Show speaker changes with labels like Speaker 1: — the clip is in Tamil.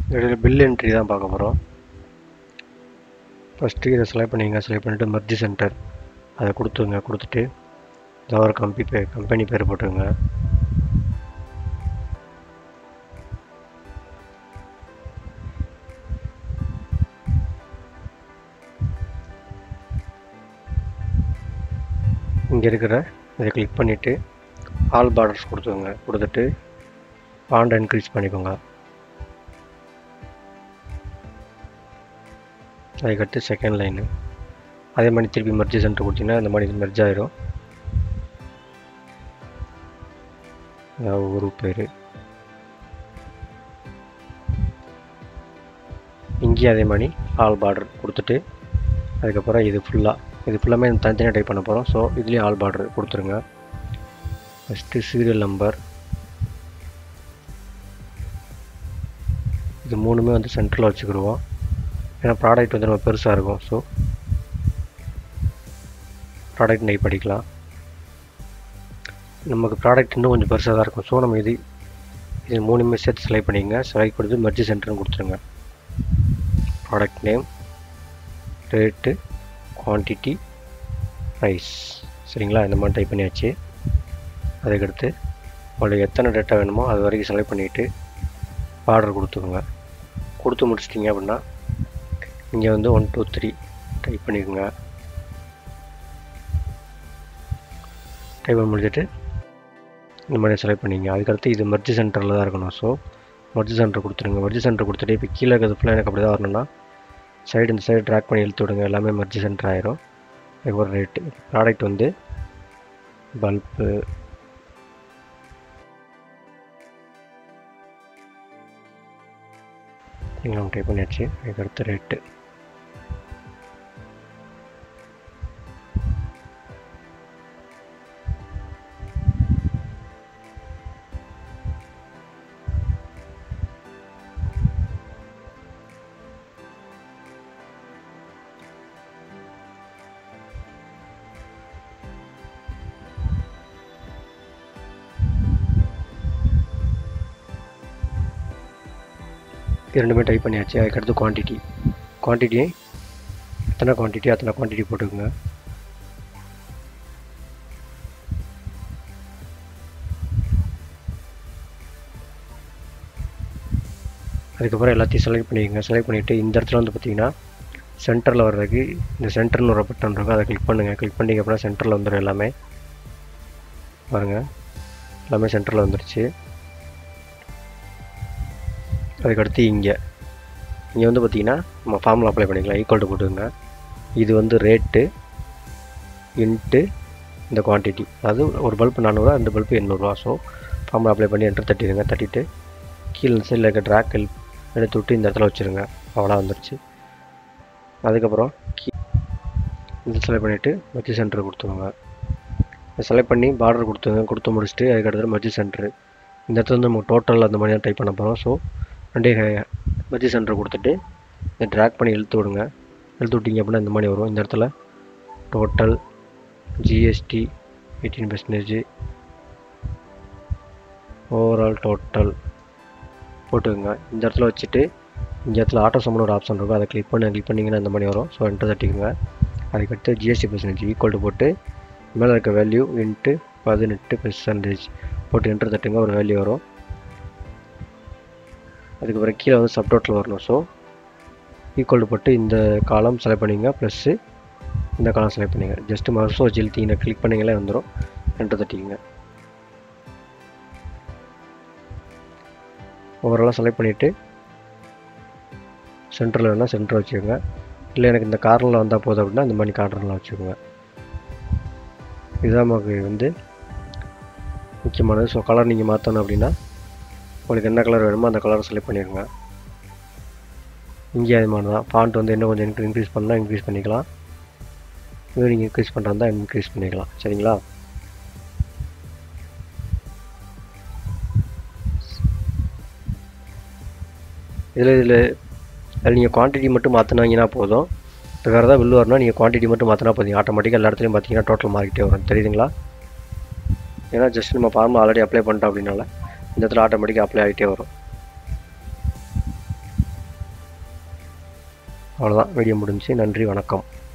Speaker 1: இதில் பில் என்ட்ரி தான் பார்க்க போகிறோம் ஃபஸ்ட்டு இதை செலக்ட் பண்ணிங்க செலக்ட் பண்ணிவிட்டு மர்ஜி சென்டர் அதை கொடுத்துங்க கொடுத்துட்டு ஏதாவது ஒரு கம்பி பேர் கம்பெனி பேர் போட்டுருங்க இங்கே இருக்கிற இதை கிளிக் பண்ணிவிட்டு ஆல் பார்டர்ஸ் கொடுத்துங்க கொடுத்துட்டு பாண்டை இன்க்ரீஸ் பண்ணிக்கோங்க அதுக்கடுத்து செகண்ட் லைனு அதே மாதிரி திருப்பி மெர்ஜி சென்டர் கொடுத்தீங்கன்னா இந்த மாதிரி மெர்ஜ் ஆயிரும் அதாவது ஒரு பேர் இங்கேயும் அதே மாதிரி ஆல் பார்டர் கொடுத்துட்டு அதுக்கப்புறம் இது ஃபுல்லாக இது ஃபுல்லாமே தனித்தனியாக டைப் பண்ண போகிறோம் ஸோ இதுலேயும் ஆல் பார்டர் கொடுத்துருங்க ஃபஸ்ட்டு சீரியல் நம்பர் இது மூணுமே வந்து சென்டரில் வச்சுக்கிடுவோம் ஏன்னா ப்ராடக்ட் வந்து நம்ம பெருசாக இருக்கும் ஸோ ப்ராடக்ட் டைப் படிக்கலாம் நமக்கு ப்ராடக்ட் இன்னும் கொஞ்சம் பெருசாக தான் இருக்கும் ஸோ நம்ம இது இது மூணுமே சேர்த்து செலக்ட் பண்ணிக்கங்க செலக்ட் கொடுத்து மெர்ஜி சென்டர்னு கொடுத்துருங்க product name rate quantity price சரிங்களா இந்த மாதிரி டைப் பண்ணியாச்சு அதுக்கடுத்து உங்களுக்கு எத்தனை டேட்டா வேணுமோ அது வரைக்கும் செலக்ட் பண்ணிவிட்டு ஆர்டர் கொடுத்துக்கோங்க கொடுத்து முடிச்சிட்டிங்க அப்படின்னா இங்கே வந்து ஒன் டூ த்ரீ டைப் பண்ணிக்கோங்க டைப் பண்ணி முடிச்சுட்டு இந்த மாதிரி செலக்ட் பண்ணிங்க அதுக்கடுத்து இது மெர்ஜி சென்டரில் தான் இருக்கணும் ஸோ மெர்ஜி சென்டர் கொடுத்துருங்க மெர்ஜி சென்டர் கொடுத்துட்டு இப்போ கீழே இருக்கிறது ஃபுல்லாக எனக்கு அப்படி தான் வரணும்னா சைடு இந்த சைடு ட்ராக் பண்ணி இழுத்து விடுங்க எல்லாமே மெர்ஜி சென்டர் ஆயிரும் ஒரு ரேட்டு ப்ராடக்ட் வந்து பல்பு நீங்கள் டைப் பண்ணியாச்சு அதுக்கடுத்து ரேட்டு இது ரெண்டுமே டைப் பண்ணியாச்சு அதுக்கடுத்து குவான்டிட்டி குவான்டிட்டி எத்தனை குவான்டிட்டி அத்தனை குவான்டிட்டி போட்டுக்கோங்க அதுக்கப்புறம் எல்லாத்தையும் செலக்ட் பண்ணிக்கோங்க செலக்ட் பண்ணிவிட்டு இந்த இடத்துல வந்து பார்த்தீங்கன்னா சென்டரில் வர்றதுக்கு இந்த சென்டர்னு ஒரு பட்டன் இருக்கும் அதை கிளிக் பண்ணுங்கள் கிளிக் பண்ணிங்க அப்படின்னா சென்டரில் வந்துடும் எல்லாமே பாருங்கள் எல்லாமே சென்டரில் வந்துருச்சு அதுக்கடுத்து இங்கே இங்கே வந்து பார்த்தீங்கன்னா நம்ம ஃபார்முலா அப்ளை பண்ணிக்கலாம் ஈக்குவல் டு போட்டுக்கோங்க இது வந்து ரேட்டு இன்ட்டு இந்த குவான்டிட்டி அது ஒரு பல்பு நானூறுரூவா ரெண்டு பல்பு எண்ணூறுரூவா ஸோ ஃபார்முலா அப்ளை பண்ணி என்ட்ரு தட்டிடுங்க தட்டிட்டு கீழே சைடில் இருக்க ட்ராக் ஹெல்ப் எடுத்து விட்டு இந்த இடத்துல வச்சுருங்க அவ்வளோ வந்துருச்சு அதுக்கப்புறம் கீ இது செலக்ட் பண்ணிவிட்டு மெர்ஜி சென்டர் கொடுத்துருங்க செலக்ட் பண்ணி பார்டர் கொடுத்துங்க கொடுத்து முடிச்சுட்டு அதுக்கடுத்து மெர்ஜி சென்டர் இந்த இடத்துல வந்து நம்ம டோட்டல் அந்த மாதிரி தான் டைப் பண்ண போகிறோம் ஸோ ரெண்டே மெர்ஜி சென்டர் கொடுத்துட்டு இதை ட்ராக் பண்ணி இழுத்து விடுங்க இழுத்து விட்டிங்க அப்படின்னா இந்த மாதிரி வரும் இந்த இடத்துல total GST eighteen percentage overall total போட்டுக்கோங்க இந்த இடத்துல வச்சுட்டு இந்த இடத்துல ஆட்டோ சம்மன் ஒரு ஆப்ஷன் இருக்கும் அதை கிளிக் பண்ணி கிளிக் பண்ணிங்கன்னா இந்த மாதிரி வரும் ஸோ என்டர் தட்டிக்கோங்க அதுக்கடுத்து ஜிஎஸ்டி பர்சன்டேஜ் ஈக்குவல் டு போட்டு மேலே இருக்க வேல்யூ இன்ட்டு பதினெட்டு பர்சன்டேஜ் போட்டு என்டர் தட்டுங்க ஒரு வேல்யூ வரும் அதுக்கப்புறம் கீழே வந்து சப்டோட்டில் வரணும் ஸோ ஈக்குவல் போட்டு இந்த காலம் செலக்ட் பண்ணிங்க ப்ளஸ்ஸு இந்த காலம் செலக்ட் பண்ணிங்க ஜஸ்ட்டு மவுஸும் வச்சு இழுத்தீங்கன்னா கிளிக் பண்ணிங்களே வந்துடும் என்டர் தட்டிங்க ஓவராலாக செலக்ட் பண்ணிவிட்டு சென்டரில் வேணால் சென்டர் வச்சுக்கோங்க இல்லை எனக்கு இந்த கார்னரில் வந்தால் போதும் அப்படின்னா இந்த மாதிரி கார்னரில் வச்சுக்கோங்க இதுதான் நமக்கு வந்து முக்கியமானது ஸோ கலர் நீங்கள் மாற்றணும் அப்படின்னா உங்களுக்கு என்ன கலர் வேணுமோ அந்த கலரை செலக்ட் பண்ணிடுங்க இங்கே அது மாதிரி தான் ஃபாண்ட் வந்து இன்னும் கொஞ்சம் இன்க்ரீஸ் பண்ணால் இன்க்ரீஸ் பண்ணிக்கலாம் இது நீங்கள் இன்க்ரீஸ் பண்ணுறதா இன்க்ரீஸ் பண்ணிக்கலாம் சரிங்களா இதில் இதில் அதில் நீங்கள் குவான்டிட்டி மட்டும் மாற்றினாங்கன்னா போதும் இப்போ வேறு ஏதாவது பில் வரணும் நீங்கள் குவான்டிட்டி மட்டும் மாற்றினா போதும் ஆட்டோமேட்டிக்காக எல்லா இடத்துலையும் பார்த்தீங்கன்னா டோட்டல் மாறிக்கிட்டே வரும் தெரியுதுங்களா ஏன்னா ஜஸ்ட் நம்ம ஃபார்ம் ஆல்ரெடி அப்ளை பண்ணிட்டோம் அப்படின்னால இந்த இடத்துல ஆட்டோமேட்டிக்காக அப்ளை ஆகிட்டே வரும் அவ்வளோதான் வீடியோ முடிஞ்சு நன்றி வணக்கம்